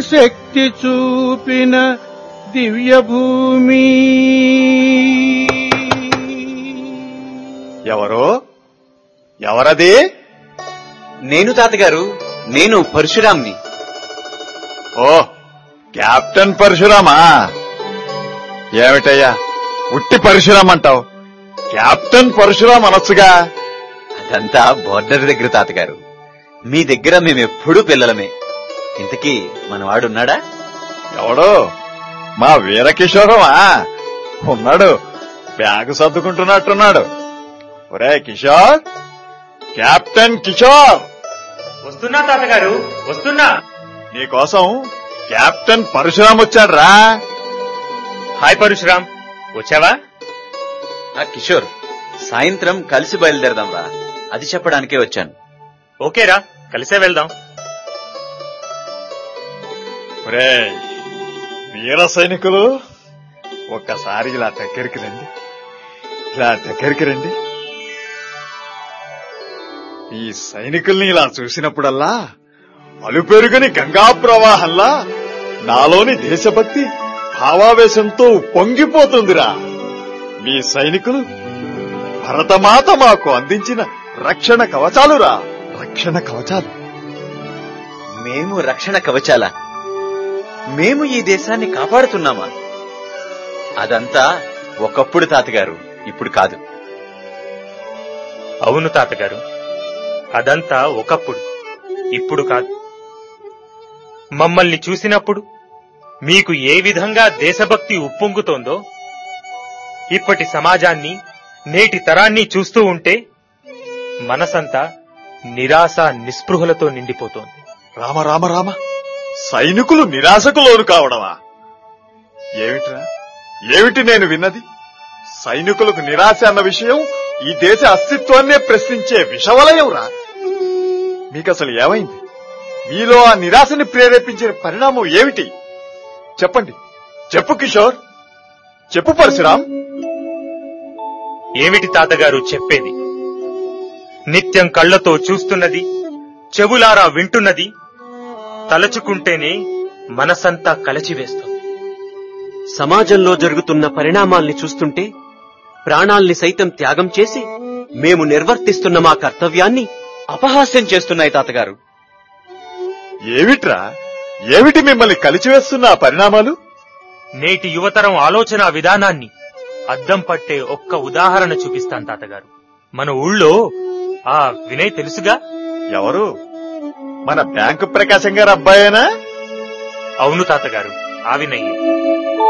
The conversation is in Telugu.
శక్తి చూపిన దివ్య భూమి ఎవరు ఎవరది నేను తాతగారు నేను పరశురాంని ఓ కెప్టెన్ పరశురామా ఏమిటయ్యా ఉట్టి పరశురాం అంటావు కెప్టెన్ పరశురాం అనొచ్చుగా అదంతా బోర్డర్ దగ్గర తాతగారు మీ దగ్గర మేమెప్పుడూ పిల్లలమే ఇంతకీ మనవాడున్నాడా ఎవడు మా వీరకిషోరమా ఉన్నాడు బ్యాగ్ సర్దుకుంటున్నట్టున్నాడు ఒరే కిషోర్ కెప్టెన్ కిషోర్ వస్తున్నా తాతగారు వస్తున్నా నీకోసం కెప్టెన్ పరశురాం వచ్చాడు రా హాయ్ పరశురామ్ వచ్చావా ఆ కిషోర్ సాయంత్రం కలిసి బయలుదేరదాం రా అది చెప్పడానికే వచ్చాను ఓకేరా కలిసే వెళ్దాం ఒరే వీర సైనికులు ఒక్కసారి ఇలా దగ్గరికి రండి ఇలా దగ్గరికి రండి ఈ సైనికుల్ని ఇలా చూసినప్పుడల్లా అలుపెరుగని గంగా ప్రవాహంలా నాలోని దేశభక్తి భావావేశంతో పొంగిపోతుందిరా మీ సైనికులు భరతమాత మాకు అందించిన రక్షణ కవచాలురా రక్షణ కవచాలు మేము రక్షణ కవచాల మేము ఈ దేశాన్ని కాపాడుతున్నామా అదంతా ఒకప్పుడు తాతగారు ఇప్పుడు కాదు అవును తాతగారు అదంతా ఒకప్పుడు ఇప్పుడు కాదు మమ్మల్ని చూసినప్పుడు మీకు ఏ విధంగా దేశభక్తి ఉప్పొంగుతోందో ఇప్పటి సమాజాన్ని నేటి తరాన్ని చూస్తూ ఉంటే మనసంతా నిరాశ నిస్పృహలతో నిండిపోతోంది రామ రామ రామ సైనికులు నిరాశకు లోను కావడమా ఏమిట్రా ఏమిటి నేను విన్నది సైనికులకు నిరాశ అన్న విషయం ఈ దేశ అస్తిత్వాన్నే ప్రశ్నించే విషవలయం రా మీకసలు ఏమైంది మీలో ఆ నిరాశని ప్రేరేపించిన పరిణామం ఏమిటి చెప్పండి చెప్పు కిషోర్ చెప్పు పరశురాం ఏమిటి తాతగారు చెప్పేది నిత్యం కళ్ళతో చూస్తున్నది చెవులారా వింటున్నది తలచుకుంటేనే మనసంతా కలచివేస్తుంది సమాజంలో జరుగుతున్న పరిణామాల్ని చూస్తుంటే ప్రాణాల్ని సైతం త్యాగం చేసి మేము నిర్వర్తిస్తున్న మా కర్తవ్యాన్ని అపహాస్యం చేస్తున్నాయి తాతగారు ఏమిట్రా ఏమిటి మిమ్మల్ని కలిచివేస్తున్న ఆ పరిణామాలు నేటి యువతరం ఆలోచన విధానాన్ని అద్దం పట్టే ఒక్క ఉదాహరణ చూపిస్తాను తాతగారు మన ఊళ్ళో ఆ వినయ్ తెలుసుగా ఎవరు మన బ్యాంకు ప్రకాశం గారు అబ్బాయేనా అవును తాతగారు ఆ వినయ్